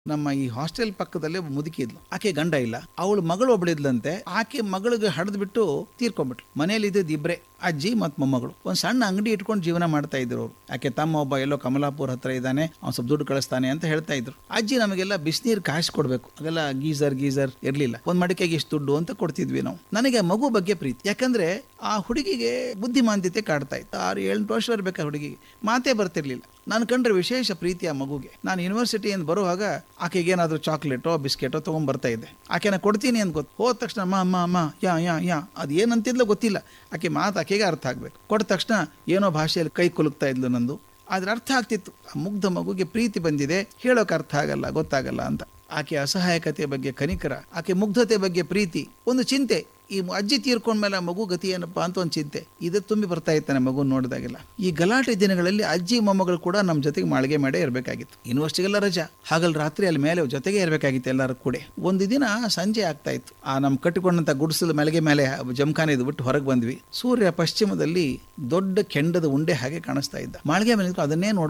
ನಮ್ಮ ಈ ಹಾಸ್ಟೆಲ್ ಪಕ್ಕದಲ್ಲೇ ಒಬ್ಬ ಮುದುಕಿ ಇದ್ಲು ಆಕೆ ಗಂಡ ಇಲ್ಲ ಅವಳು ಮಗಳು ಒಬ್ಳಿದ್ಲಂತೆ ಆಕೆ ಮಗಳಿಗೆ ಹಡ್ದು ಬಿಟ್ಟು ತೀರ್ಕೊಂಡ್ಬಿಟ್ಲು ಮನೇಲಿ ಇದ್ದಿದ್ದು ಇಬ್ರೆ ಅಜ್ಜಿ ಮತ್ತು ಮೊಮ್ಮಗಳು ಒಂದ್ ಸಣ್ಣ ಅಂಗಡಿ ಇಟ್ಕೊಂಡು ಜೀವನ ಮಾಡ್ತಾ ಇದ್ರು ಅವರು ಆಕೆ ತಮ್ಮ ಒಬ್ಬ ಎಲ್ಲೋ ಕಮಲಾಪುರ ಹತ್ರ ಇದ್ದಾನೆ ಅವ್ನು ಸ್ವಲ್ಪ ದುಡ್ಡು ಕಳಿಸ್ತಾನೆ ಅಂತ ಹೇಳ್ತಾ ಇದ್ರು ಅಜ್ಜಿ ನಮಗೆಲ್ಲ ಬಿಸಿನೀರು ಕಾಯಿಸಿ ಕೊಡ್ಬೇಕು ಅದೆಲ್ಲ ಗೀಸರ್ ಗೀಸರ್ ಇರ್ಲಿಲ್ಲ ಒಂದ್ ಮಡಿಕೆಗೆ ಇಷ್ಟು ದುಡ್ಡು ಅಂತ ಕೊಡ್ತಿದ್ವಿ ನಾವು ನನಗೆ ಮಗು ಬಗ್ಗೆ ಪ್ರೀತಿ ಯಾಕಂದ್ರೆ ಆ ಹುಡುಗಿಗೆ ಬುದ್ಧಿಮಾಂದ್ಯತೆ ಕಾಡ್ತಾ ಇತ್ತು ಆರು ಏಳು ವರ್ಷ ಇರ್ಬೇಕು ಆ ಹುಡುಗಿಗೆ ಮಾತೇ ಬರ್ತಿರ್ಲಿಲ್ಲ ನಾನು ಕಂಡ್ರೆ ವಿಶೇಷ ಪ್ರೀತಿ ಆ ಮಗುಗೆ ನಾನು ಯೂನಿವರ್ಸಿಟಿಯಿಂದ ಬರುವಾಗ ಆಕೆಗೆ ಏನಾದರೂ ಚಾಕ್ಲೇಟೋ ಬಿಸ್ಕೆಟೋ ತೊಗೊಂಡ್ ಬರ್ತಾ ಇದ್ದೆ ಆಕೆನ ಕೊಡ್ತೀನಿ ಅಂತ ಗೊತ್ತು ಹೋದ ತಕ್ಷಣ ಅಮ್ಮ ಅಮ್ಮ ಅಮ್ಮ ಯಾ ಯಾ ಯಾ ಅದು ಏನಂತಿದ್ಲೋ ಗೊತ್ತಿಲ್ಲ ಆಕೆ ಮಾತು ಆಕೆಗೆ ಅರ್ಥ ಆಗ್ಬೇಕು ಕೊಟ್ಟ ತಕ್ಷಣ ಏನೋ ಭಾಷೆಯಲ್ಲಿ ಕೈ ಕುಲುಕ್ತಾ ಇದ್ಲು ನಂದು ಆದ್ರೆ ಅರ್ಥ ಆಗ್ತಿತ್ತು ಆ ಮುಗ್ಧ ಮಗುಗೆ ಪ್ರೀತಿ ಬಂದಿದೆ ಹೇಳೋಕೆ ಅರ್ಥ ಆಗಲ್ಲ ಗೊತ್ತಾಗಲ್ಲ ಅಂತ ಆಕೆ ಅಸಹಾಯಕತೆ ಬಗ್ಗೆ ಕನಿಕರ ಆಕೆ ಮುಗ್ಧತೆ ಬಗ್ಗೆ ಪ್ರೀತಿ ಒಂದು ಚಿಂತೆ ಈ ಅಜ್ಜಿ ತೀರ್ಕೊಂಡ್ಮೇಲೆ ಆ ಮಗು ಗತಿ ಏನಪ್ಪಾ ಅಂತ ಒಂದು ಚಿಂತೆ ಇದು ತುಂಬಿ ಬರ್ತಾ ಇತ್ತಾನೆ ಮಗು ನೋಡಿದಾಗೆಲ್ಲ ಈ ಗಲಾಟೆ ದಿನಗಳಲ್ಲಿ ಅಜ್ಜಿ ಮೊಮ್ಮಗಳು ಕೂಡ ನಮ್ಮ ಜೊತೆಗೆ ಮಾಳಿಗೆ ಮಾಡೇ ಇರಬೇಕಾಗಿತ್ತು ಯೂನಿವರ್ಸಿಟಿಗೆಲ್ಲ ರಜಾ ಹಾಗಲ್ ರಾತ್ರಿ ಅಲ್ಲಿ ಮೇಲೆ ಜೊತೆಗೆ ಇರಬೇಕಾಗಿತ್ತು ಎಲ್ಲರೂ ಕೂಡ ಒಂದು ದಿನ ಸಂಜೆ ಆಗ್ತಾ ಇತ್ತು ಆ ನಮ್ಮ ಕಟ್ಟಿಕೊಂಡಂತ ಗುಡಿಸಲು ಮೆಲಗೆ ಮೇಲೆ ಜಮಖಾನೆ ಬಿಟ್ಟು ಹೊರಗೆ ಬಂದ್ವಿ ಸೂರ್ಯ ಪಶ್ಚಿಮದಲ್ಲಿ ದೊಡ್ಡ ಕೆಂಡದ ಉಂಡೆ ಹಾಗೆ ಕಾಣಿಸ್ತಾ ಇದ್ದ ಮಾಳಿಗೆ ಮೇಲೆ ನಿಂತ್ಕೊಂಡು ಅದನ್ನೇ ನೋಡ್